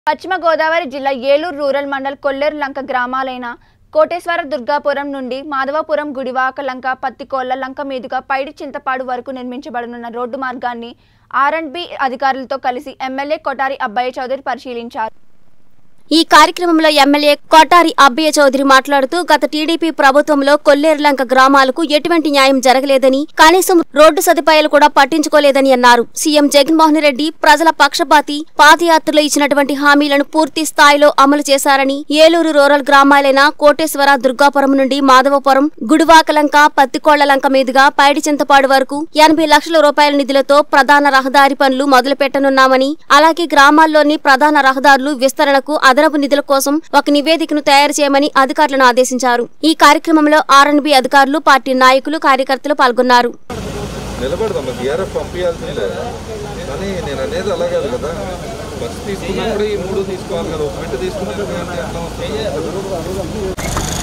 పశ్చిమ గోదావరి జిల్లా ఏలూరు రూరల్ మండల్ కొల్లేరు లంక గ్రామాలైన కోటేశ్వర దుర్గాపురం నుండి మాధవపురం గుడివాక లంక పత్తికోళ్ల లంక మీదుగా పైడి చింతపాడు వరకు నిర్మించబడనున్న రోడ్డు మార్గాన్ని ఆర్ అండ్ బి అధికారులతో కలిసి ఎమ్మెల్యే కొటారి అబ్బాయి చౌదరి పరిశీలించారు ఈ కార్యక్రమంలో ఎమ్మెల్యే కొటారి అబ్బయ్య చౌదరి మాట్లాడుతూ గత టీడీపీ ప్రభుత్వంలో కొల్లేరులంక గ్రామాలకు ఎటువంటి న్యాయం జరగలేదని కనీసం రోడ్డు సదుపాయాలు కూడా పట్టించుకోలేదని అన్నారు సీఎం జగన్మోహన్ రెడ్డి ప్రజల పక్షపాతి పాదయాత్రలో ఇచ్చినటువంటి హామీలను పూర్తి స్థాయిలో అమలు చేశారని ఏలూరు రూరల్ గ్రామాలైన కోటేశ్వర దుర్గాపురం నుండి మాధవపురం గుడివాకలంక పత్తికోళ్లలంక మీదుగా పైడి చింతపాడు వరకు ఎనభై లక్షల రూపాయల నిధులతో ప్రధాన రహదారి పనులు మొదలు పెట్టనున్నామని అలాగే గ్రామాల్లోని ప్రధాన రహదారులు విస్తరణకు అదనపు నిధుల కోసం ఒక నివేదికను తయారు చేయమని అధికారులను ఆదేశించారు ఈ కార్యక్రమంలో ఆర్ఎన్బి అధికారులు పార్టీ నాయకులు కార్యకర్తలు పాల్గొన్నారు నిలబడదాం బీఆర్ఎఫ్ పంపించాల్సిందే కానీ నేను అనేది అలా కాదు కదా బస్ తీసుకున్నప్పుడు ఈ మూడు తీసుకోవాలి కదా ఒక మినిట్ తీసుకున్నప్పుడు అంటే ఎట్లా వస్తుంది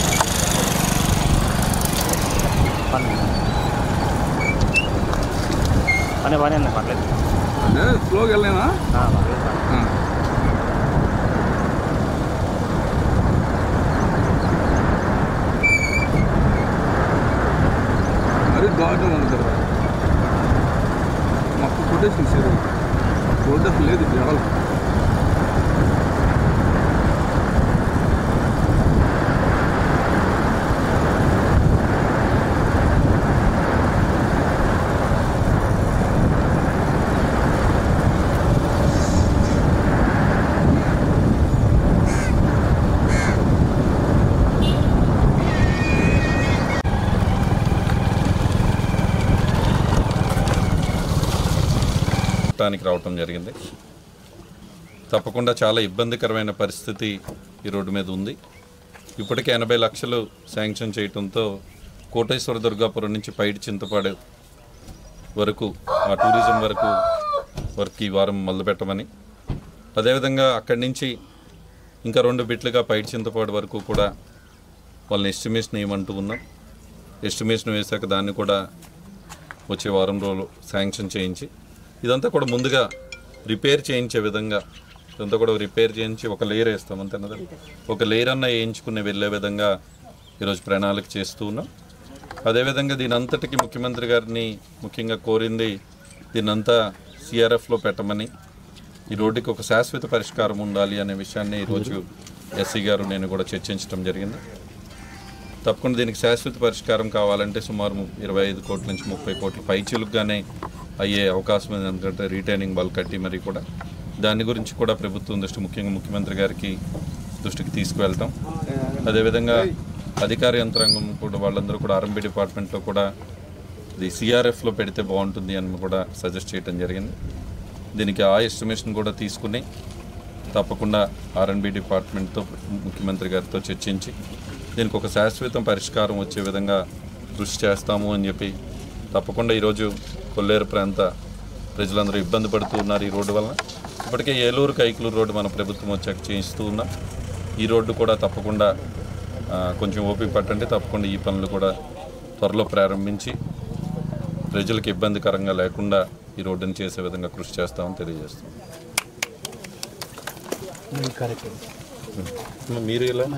పని బాగానే ఉంది పర్లేదు స్లోగా వెళ్ళానా ఆ, పర్లేదు. మరి దారుణం ఉంది కదా మొత్తం కొట్టేసి తీసారు రోడ్డు అసలు లేదు జనాలు చూడటానికి రావటం జరిగింది తప్పకుండా చాలా ఇబ్బందికరమైన పరిస్థితి ఈ రోడ్డు మీద ఉంది ఇప్పటికే ఎనభై లక్షలు శాంక్షన్ చేయటంతో కోటేశ్వర దుర్గాపురం నుంచి పైడి చింతపాడు వరకు ఆ టూరిజం వరకు వర్క్ ఈ వారం మొదలుపెట్టమని అదేవిధంగా అక్కడి నుంచి ఇంకా రెండు బిట్లుగా పైడి చింతపాడు వరకు కూడా వాళ్ళని ఎస్టిమేషన్ వేయమంటూ ఉన్నాం ఎస్టిమేషన్ వేశాక దాన్ని కూడా వచ్చే వారం రోజులు శాంక్షన్ చేయించి ఇదంతా కూడా ముందుగా రిపేర్ చేయించే విధంగా ఇదంతా కూడా రిపేర్ చేయించి ఒక లేయర్ వేస్తాం అంతేనా ఒక లేయర్ అన్న వేయించుకునే వెళ్ళే విధంగా ఈరోజు ప్రణాళిక చేస్తూ ఉన్నాం అదేవిధంగా దీని అంతటికి ముఖ్యమంత్రి గారిని ముఖ్యంగా కోరింది దీనంతా సిఆర్ఎఫ్లో పెట్టమని ఈ రోడ్డుకి ఒక శాశ్వత పరిష్కారం ఉండాలి అనే విషయాన్ని ఈరోజు ఎస్సీ గారు నేను కూడా చర్చించడం జరిగింది తప్పకుండా దీనికి శాశ్వత పరిష్కారం కావాలంటే సుమారు ము- ఇరవై ఐదు కోట్ల నుంచి ముప్పై కోట్ల పైచిలుగానే అయ్యే అవకాశం ఉంది ఎందుకంటే రీటైనింగ్ బాల్ కట్టి మరి కూడా దాని గురించి కూడా ప్రభుత్వం దృష్టి ముఖ్యంగా ముఖ్యమంత్రి గారికి దృష్టికి తీసుకువెళ్తాం అదేవిధంగా అధికార యంత్రాంగం కూడా వాళ్ళందరూ కూడా ఆర్ఎంబీ డిపార్ట్మెంట్లో కూడా ఇది సిఆర్ఎఫ్లో పెడితే బాగుంటుంది అని కూడా సజెస్ట్ చేయడం జరిగింది దీనికి ఆ ఎస్టిమేషన్ కూడా తీసుకుని తప్పకుండా ఆర్ఎన్బి డిపార్ట్మెంట్తో ముఖ్యమంత్రి గారితో చర్చించి దీనికి ఒక శాశ్వత పరిష్కారం వచ్చే విధంగా కృషి చేస్తాము అని చెప్పి తప్పకుండా ఈరోజు కొల్లేరు ప్రాంత ప్రజలందరూ ఇబ్బంది పడుతూ ఉన్నారు ఈ రోడ్డు వలన ఇప్పటికే ఏలూరు కైకులూరు రోడ్డు మన ప్రభుత్వం వచ్చాక చేయిస్తూ ఉన్నాం ఈ రోడ్డు కూడా తప్పకుండా ఆ, కొంచెం ఓపిక పట్టండి తప్పకుండా ఈ పనులు కూడా త్వరలో ప్రారంభించి ప్రజలకు ఇబ్బందికరంగా లేకుండా ఈ రోడ్డుని చేసే విధంగా కృషి చేస్తామని తెలియజేస్తాం మీరు ఇలా